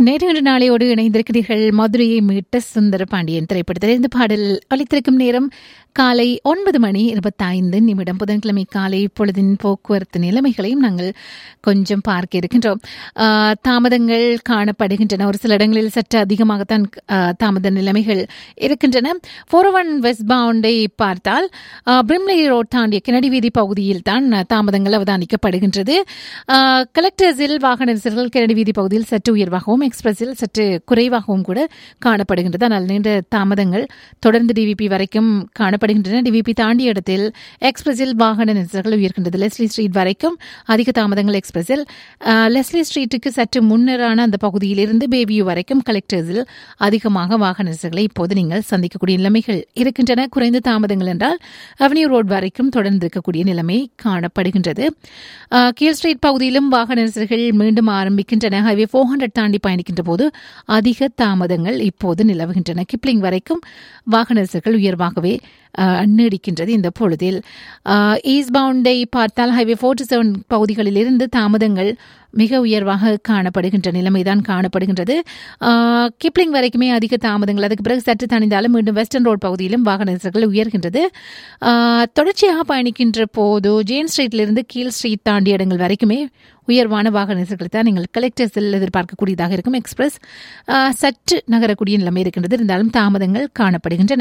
நேற்று நாளையோடு இணைந்திருக்கிறீர்கள் மதுரையை மீட்ட சுந்தர பாண்டியன் திரைப்படத்தில் இந்த பாடல் ஒலித்திருக்கும் நேரம் காலை ஒன்பது மணி இருபத்தைந்து நிமிடம் புதன்கிழமை காலை பொழுதின் போக்குவரத்து நிலைமைகளையும் நாங்கள் கொஞ்சம் பார்க்க இருக்கின்றோம் ஆஹ், தாமதங்கள் காணப்படுகின்றன ஒரு சில இடங்களில் சற்று அதிகமாகத்தான் ஆஹ், தாமத நிலைமைகள் இருக்கின்றன ஃபோர் ஒன் வெஸ்ட் பவுண்டை பார்த்தால் ஆஹ், பிரிம்லி ரோட் தாண்டிய கிணடி வீதி பகுதியில் தான் தாமதங்கள் அவதானிக்கப்படுகின்றது ஆஹ், கலெக்டர்ஸில் வாகன நெரிசல்கள் கிணடி வீதி பகுதியில் சற்று உயர்வாகவும் எக்ஸ்பிரஸில் சற்று குறைவாகவும் கூட காணப்படுகின்றது ஆனால் நீண்ட தாமதங்கள் தொடர்ந்து டிவிபி வரைக்கும் காணப்படுகின்றன டிவிபி தாண்டிய இடத்தில் எக்ஸ்பிரஸில் வாகன நெரிசல்கள் உயர்கின்றது லெஸ்லி ஸ்ட்ரீட் வரைக்கும் அதிக தாமதங்கள் எக்ஸ்பிரஸில் ஆஹ், லெஸ்லி ஸ்ட்ரீட்டுக்கு சற்று முன்னரான அந்த பகுதியிலிருந்து பேபியூ வரைக்கும் கலெக்டர்ஸில் அதிகமாக வாகன நெரிசல்களை இப்போது நீங்கள் சந்திக்கக்கூடிய நிலைமைகள் இருக்கின்றன குறைந்த தாமதங்கள் என்றால் அவென்யூ ரோட் வரைக்கும் தொடர்ந்து இருக்கக்கூடிய நிலைமை காணப்படுகின்றது ஆஹ், கீழ் ஸ்ட்ரீட் பகுதியிலும் வாகன நெரிசல்கள் மீண்டும் ஆரம்பிக்கின்றன ஹைவே ஃபோர் ஹண்ட்ரட் தாண்டி பயணிக்கின்ற போது அதிக தாமதங்கள் இப்போது நிலவுகின்றன கிப்ளிங் வரைக்கும் வாகன நெரிசல்கள் உயர்வாகவே ஆஹ், நீடிக்கின்றது இந்த பொழுதில் ஈஸ்ட் பவுண்டை பார்த்தால் ஹைவே ஃபோர்ட்டி செவன் பகுதிகளில் இருந்து தாமதங்கள் மிக உயர்வாக காணப்படுகின்ற நிலைமைதான் காணப்படுகின்றது ஆஹ், கிப்ளிங் வரைக்குமே அதிக தாமதங்கள் அதுக்கு பிறகு சற்று தணிந்தாலும் மீண்டும் வெஸ்டர்ன் ரோட் பகுதியிலும் வாகன நெரிசல்கள் உயர்கின்றது ஆஹ், தொடர்ச்சியாக பயணிக்கின்ற போது ஜேன் ஸ்ட்ரீட்டிலிருந்து கீழ் ஸ்ட்ரீட் தாண்டிய இடங்கள் வரைக்குமே உயர்வான வாகன நெரிசல்களை தான் நீங்கள் கலெக்டர்ஸில் எதிர்பார்க்கக்கூடியதாக இருக்கும் எக்ஸ்பிரஸ் ஆஹ், சற்று நகரக்கூடிய நிலைமை இருக்கின்றது இருந்தாலும் தாமதங்கள் காணப்படுகின்றன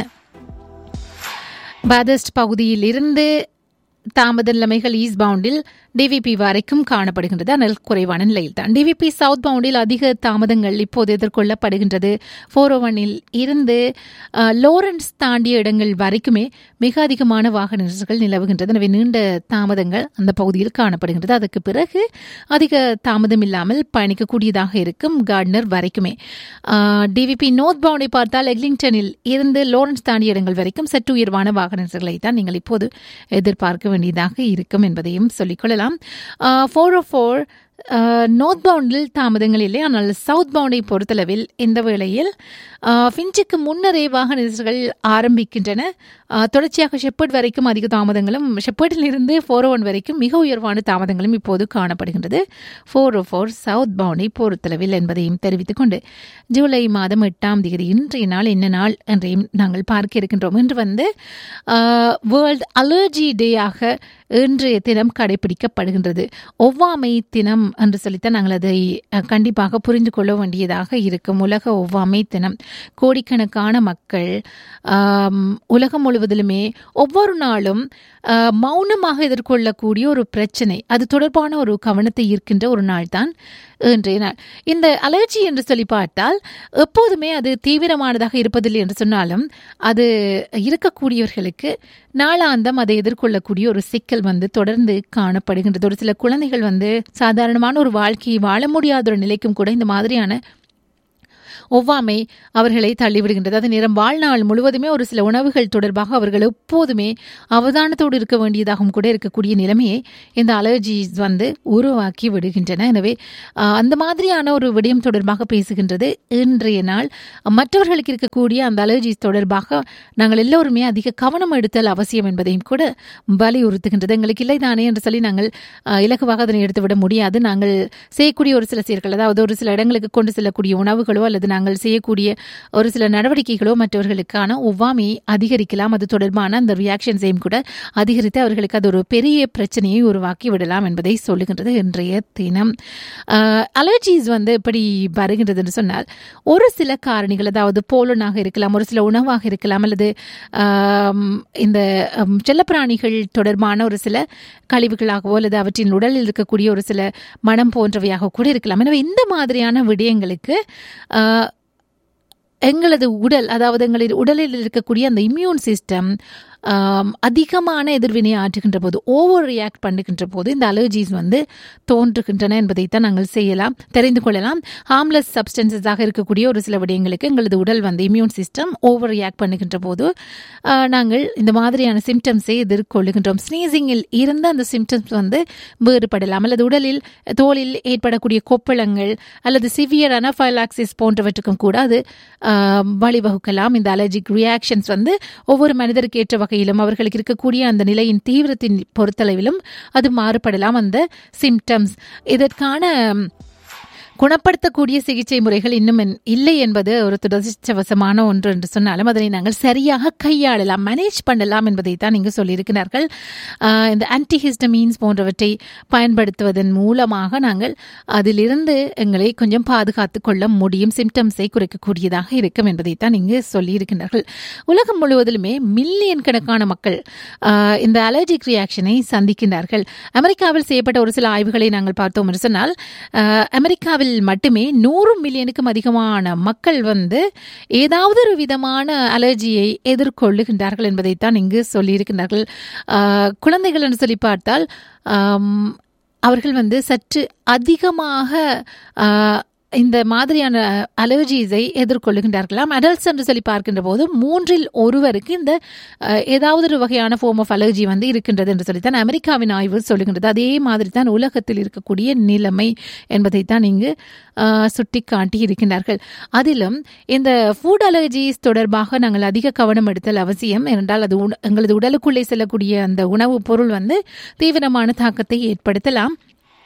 பாதஸ்ட் பகுதியில் இருந்து தாமத நிலைமைகள் ஈஸ்ட் பவுண்டில் டிவிபி வரைக்கும் காணப்படுகின்றது ஆனால் குறைவான நிலையில் தான் டிவிபி சவுத் பவுண்டில் அதிக தாமதங்கள் இப்போது எதிர்கொள்ளப்படுகின்றது ஃபோர் ஓ ஒனில் இருந்து அஹ், லோரன்ஸ் தாண்டிய இடங்கள் வரைக்குமே மிக அதிகமான வாகன நெரிசல்கள் நிலவுகின்றது எனவே நீண்ட தாமதங்கள் அந்த பகுதியில் காணப்படுகின்றது அதற்கு பிறகு அதிக தாமதம் இல்லாமல் பயணிக்கக்கூடியதாக இருக்கும் கார்ட்னர் வரைக்குமே டிவிபி நோர்த் பவுண்டை பார்த்தால் எக்லிங்டனில் இருந்து லோரன்ஸ் தாண்டிய இடங்கள் வரைக்கும் சற்று உயர்வான வாகன நெரிசல்களை தான் நீங்கள் இப்போது எதிர்பார்க்க வேண்டியதாக இருக்கும் என்பதையும் சொல்லிக்கொள்ளலாம் ஃபோர் ஓ ஃபோர் நோர்த் பவுண்டில் தாமதங்கள் இல்லை ஆனால் சவுத் பவுண்டை பொறுத்தளவில் இந்த வேளையில் ஆஹ், ஃபின்ச்சுக்கு முன்னரே வாகன நெரிசல்கள் ஆரம்பிக்கின்றன ஆஹ், தொடர்ச்சியாக ஷெப்பர்ட் வரைக்கும் அதிக தாமதங்களும் ஷெப்பர்டில் இருந்து ஃபோர் ஒன் வரைக்கும் மிக உயர்வான தாமதங்களும் இப்போது காணப்படுகின்றது ஃபோர் ஓ ஃபோர் சவுத் பவுண்டை பொறுத்தளவில் என்பதையும் தெரிவித்துக் கொண்டு ஜூலை மாதம் எட்டாம் தேதி இன்றைய நாள் என்ன நாள் என்றையும் நாங்கள் பார்க்க இருக்கின்றோம் இன்று வந்து வேர்ல்ட் அலர்ஜி டேயாக இன்றைய தினம் கடைபிடிக்கப்படுகின்றது ஒவ்வாமை தினம் என்று சொல்லித்தான் நாங்கள் அதை அஹ், கண்டிப்பாக புரிந்து கொள்ள வேண்டியதாக இருக்கும் உலக ஒவ்வாமை தினம் கோடிக்கணக்கான மக்கள் ஆம், உலகம் முழுவதிலுமே ஒவ்வொரு நாளும் அஹ், மௌனமாக எதிர்கொள்ளக்கூடிய ஒரு பிரச்சனை அது தொடர்பான ஒரு கவனத்தை ஈர்க்கின்ற ஒரு நாள் தான் இன்றைய நாள் இந்த அலர்ஜி என்று சொல்லி பார்த்தால் எப்போதுமே அது தீவிரமானதாக இருப்பதில்லை என்று சொன்னாலும் அது இருக்கக்கூடியவர்களுக்கு நாளாந்தம் அதை எதிர்கொள்ளக்கூடிய ஒரு சிக்கல் வந்து தொடர்ந்து காணப்படுகின்றது ஒரு சில குழந்தைகள் வந்து சாதாரணமான ஒரு வாழ்க்கையை வாழ முடியாத ஒரு நிலைக்கும் கூட இந்த மாதிரியான ஒவ்வாமை அவர்களை தள்ளிவிடுகின்றது அது நேரம் வாழ்நாள் முழுவதுமே ஒரு சில உணவுகள் தொடர்பாக அவர்கள் எப்போதுமே அவதானத்தோடு இருக்க வேண்டியதாகவும் கூட இருக்கக்கூடிய நிலைமையை இந்த அலர்ஜிஸ் வந்து உருவாக்கி விடுகின்றன எனவே ஆஹ், அந்த மாதிரியான ஒரு விடயம் தொடர்பாக பேசுகின்றது இன்றைய நாள் மற்றவர்களுக்கு இருக்கக்கூடிய அந்த அலர்ஜிஸ் தொடர்பாக நாங்கள் எல்லோருமே அதிக கவனம் எடுத்தல் அவசியம் என்பதையும் கூட வலியுறுத்துகின்றது எங்களுக்கு இல்லை தானே என்று சொல்லி நாங்கள் ஆஹ், இலகுவாக அதனை எடுத்துவிட முடியாது நாங்கள் செய்யக்கூடிய ஒரு சில செயல்கள் அதாவது ஒரு சில இடங்களுக்கு கொண்டு செல்லக்கூடிய உணவுகளோ அல்லது நாங்கள் செய்யக்கூடிய ஒரு சில நடவடிக்கைகளோ மற்றவர்களுக்கான ஒவ்வாமையை அதிகரிக்கலாம் அது தொடர்பான அந்த ரியாக்ஷன்ஸையும் கூட அதிகரித்து அவர்களுக்கு அது ஒரு பெரிய பிரச்சனையை உருவாக்கி விடலாம் என்பதை சொல்லுகின்றது இன்றைய தினம் அலர்ஜிஸ் வந்து எப்படி வருகின்றது என்று சொன்னால் ஒரு சில காரணிகள் அதாவது போலனாக இருக்கலாம் ஒரு சில உணவாக இருக்கலாம் அல்லது ஆம், இந்த ஆம், செல்லப்பிராணிகள் தொடர்பான ஒரு சில கழிவுகளாகவோ அல்லது அவற்றின் உடலில் இருக்கக்கூடிய ஒரு சில மனம் போன்றவையாக கூட இருக்கலாம் எனவே இந்த மாதிரியான விடயங்களுக்கு ஆஹ், எங்களது உடல் அதாவது எங்களது உடலில் இருக்கக்கூடிய அந்த இம்யூன் சிஸ்டம் அதிகமான எதிர்வினை ஆற்றுகின்ற போது ஓவர் ரியாக்ட் பண்ணுகின்ற போது இந்த அலர்ஜிஸ் வந்து தோன்றுகின்றன என்பதைத்தான் நாங்கள் செய்யலாம் தெரிந்து கொள்ளலாம் ஹார்ம்லெஸ் சப்ஸ்டன்சஸாக இருக்கக்கூடிய ஒரு சில விடயங்களுக்கு எங்களது உடல் வந்து இம்யூன் சிஸ்டம் ஓவர் ரியாக்ட் பண்ணுகின்ற போது ஆஹ், நாங்கள் இந்த மாதிரியான சிம்டம்ஸை எதிர்கொள்ளுகின்றோம் ஸ்னீசிங்கில் இருந்த அந்த சிம்டம்ஸ் வந்து வேறுபடலாம் அல்லது உடலில் தோலில் ஏற்படக்கூடிய கொப்பளங்கள் அல்லது சிவியர் அனஃபைலாக்சிஸ் போன்றவற்றுக்கும் கூட அது ஆஹ், வழிவகுக்கலாம் இந்த அலர்ஜிக் ரியாக்ஷன்ஸ் வந்து ஒவ்வொரு மனிதருக்கு ஏற்ற வகையிலும் அவர்களுக்கு இருக்கக்கூடிய அந்த நிலையின் தீவிரத்தின் பொறுத்தளவிலும் அது மாறுபடலாம் அந்த சிம்டம்ஸ் இதற்கான குணப்படுத்தக்கூடிய சிகிச்சை முறைகள் இன்னும் என்- இல்லை என்பது ஒரு துரதிருஷ்டவசமான ஒன்று என்று சொன்னாலும் அதனை நாங்கள் சரியாக கையாளலாம் மேனேஜ் பண்ணலாம் என்பதை தான் இங்கு சொல்லியிருக்கிறார்கள் ஆஹ் இந்த ஆன்டிஹிஸ்டமீன்ஸ் போன்றவற்றை பயன்படுத்துவதன் மூலமாக நாங்கள் அதிலிருந்து எங்களை கொஞ்சம் பாதுகாத்து கொள்ள முடியும் சிம்டம்ஸை குறைக்கக்கூடியதாக இருக்கும் என்பதை தான் இங்கு சொல்லியிருக்கிறார்கள் உலகம் முழுவதிலுமே மில்லியன் கணக்கான மக்கள் ஆஹ் இந்த அலர்ஜிக் ரியாக்ஷனை சந்திக்கின்றார்கள் அமெரிக்காவில் செய்யப்பட்ட ஒரு சில ஆய்வுகளை நாங்கள் பார்த்தோம் என்று சொன்னால் ஆஹ் அமெரிக்காவில் மட்டுமே நூறு மில்லியனுக்கும் அதிகமான மக்கள் வந்து ஏதாவது ஒரு விதமான அலர்ஜியை எதிர்கொள்ளுகின்றார்கள் என்பதைத்தான் இங்கு சொல்லியிருக்கின்றார்கள் ஆஹ் குழந்தைகள் என்று சொல்லி பார்த்தால் ஆம், அவர்கள் வந்து சற்று அதிகமாக ஆஹ், இந்த மாதிரியான அலர்ஜிஸை எதிர்கொள்ளுகின்றார்களாம் அடல்ட்ஸ் என்று சொல்லி பார்க்கின்ற போது மூன்றில் ஒருவருக்கு இந்த அஹ், ஏதாவது ஒரு வகையான ஃபார்ம் ஆஃப் அலர்ஜி வந்து இருக்கின்றது என்று சொல்லித்தான் அமெரிக்காவின் ஆய்வு சொல்லுகின்றது அதே மாதிரி தான் உலகத்தில் இருக்கக்கூடிய நிலைமை என்பதைத்தான் இங்கு சுட்டி காட்டி இருக்கின்றார்கள் அதிலும் இந்த ஃபுட் அலர்ஜிஸ் தொடர்பாக நாங்கள் அதிக கவனம் எடுத்தல் அவசியம் என்றால் அது உண- எங்களது உடலுக்குள்ளே செல்லக்கூடிய அந்த உணவுப் பொருள் வந்து தீவிரமான தாக்கத்தை ஏற்படுத்தலாம்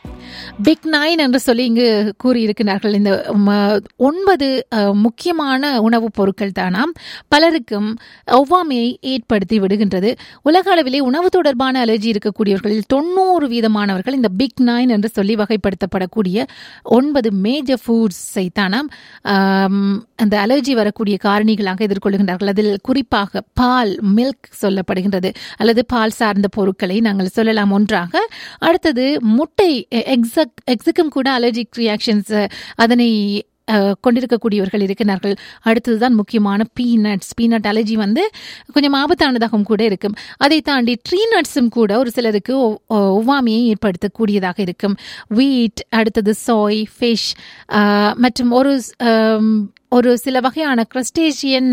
பிக் நைன் என்று சொல்லி இங்கு கூறியிருக்கிறார்கள் இந்த ம, ஒன்பது அஹ், முக்கியமான உணவுப் பொருட்கள் தானாம் பலருக்கும் ஒவ்வாமையை ஏற்படுத்தி விடுகின்றது உலக அளவிலே உணவு தொடர்பான அலர்ஜி இருக்கக்கூடியவர்களில் தொண்ணூறு வீதமானவர்கள் இந்த பிக் நைன் என்று சொல்லி வகைப்படுத்தப்படக்கூடிய ஒன்பது மேஜர் ஃபுட்ஸை தானாம் ஆம், அந்த அலர்ஜி வரக்கூடிய காரணிகளாக எதிர்கொள்கின்றார்கள் அதில் குறிப்பாக பால் மில்க் சொல்லப்படுகின்றது அல்லது பால் சார்ந்த பொருட்களை நாங்கள் சொல்லலாம் ஒன்றாக அடுத்தது முட்டை எக்ஸக் எக்ஸுக்கும் கூட அலர்ஜிக் ரியாக்ஷன்ஸ் அதனை அஹ், கொண்டிருக்கக்கூடியவர்கள் இருக்கிறார்கள் அடுத்ததுதான் முக்கியமான பீனட்ஸ் பீனட் அலர்ஜி வந்து கொஞ்சம் ஆபத்தானதாகவும் கூட இருக்கும் அதை தாண்டி ட்ரீ நட்ஸும் கூட ஒரு சிலருக்கு ஒ- ஒ- ஒவ்வாமையை ஏற்படுத்தக்கூடியதாக இருக்கும் வீட் அடுத்தது சோய் ஃபிஷ் மற்றும் ஒரு ஆம், ஒரு சில வகையான கிரஸ்டேஷியன்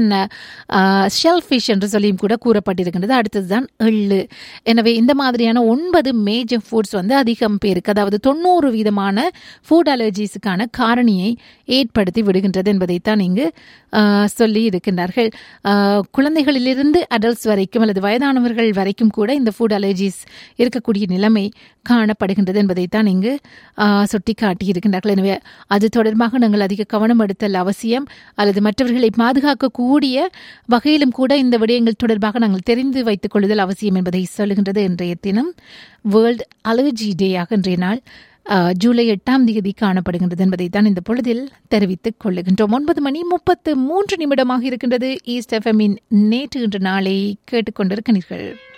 ஷெல் ஃபிஷ் என்று சொல்லியும் கூட கூறப்பட்டிருக்கின்றது அடுத்ததுதான் எள்ளு எனவே இந்த மாதிரியான ஒன்பது மேஜர் ஃபுட்ஸ் வந்து அதிகம் பேருக்கு அதாவது தொண்ணூறு வீதமான ஃபுட் அலர்ஜிஸுக்கான காரணியை ஏற்படுத்தி விடுகின்றது என்பதைத்தான் இங்கு ஆஹ், சொல்லி இருக்கின்றார்கள் ஆஹ், குழந்தைகளிலிருந்து அடல்ட்ஸ் வரைக்கும் அல்லது வயதானவர்கள் வரைக்கும் கூட இந்த ஃபுட் அலர்ஜிஸ் இருக்கக்கூடிய நிலைமை காணப்படுகின்றது என்பதைத்தான் இங்கு ஆஹ், சுட்டிக்காட்டி இருக்கின்றார்கள் எனவே அது தொடர்பாக நாங்கள் அதிக கவனம் எடுத்தல் அவசியம் அல்லது மற்றவர்களை பாதுகாக்கக்கூடிய வகையிலும் கூட இந்த விடயங்கள் தொடர்பாக நாங்கள் தெரிந்து வைத்துக் கொள்ளுதல் அவசியம் என்பதை சொல்லுகின்றது இன்றைய தினம் வேர்ல்ட் அலர்ஜி டேயாக இன்றைய நாள் ஆஹ், ஜூலை எட்டாம் தேதி காணப்படுகின்றது என்பதை தான் இந்த பொழுதில் தெரிவித்துக் கொள்ளுகின்றோம் ஒன்பது மணி முப்பத்து மூன்று நிமிடமாக இருக்கின்றது ஈஸ்ட் எஃப்எம்மின் நேற்று இன்று நாளை கேட்டுக்கொண்டிருக்கிறீர்கள்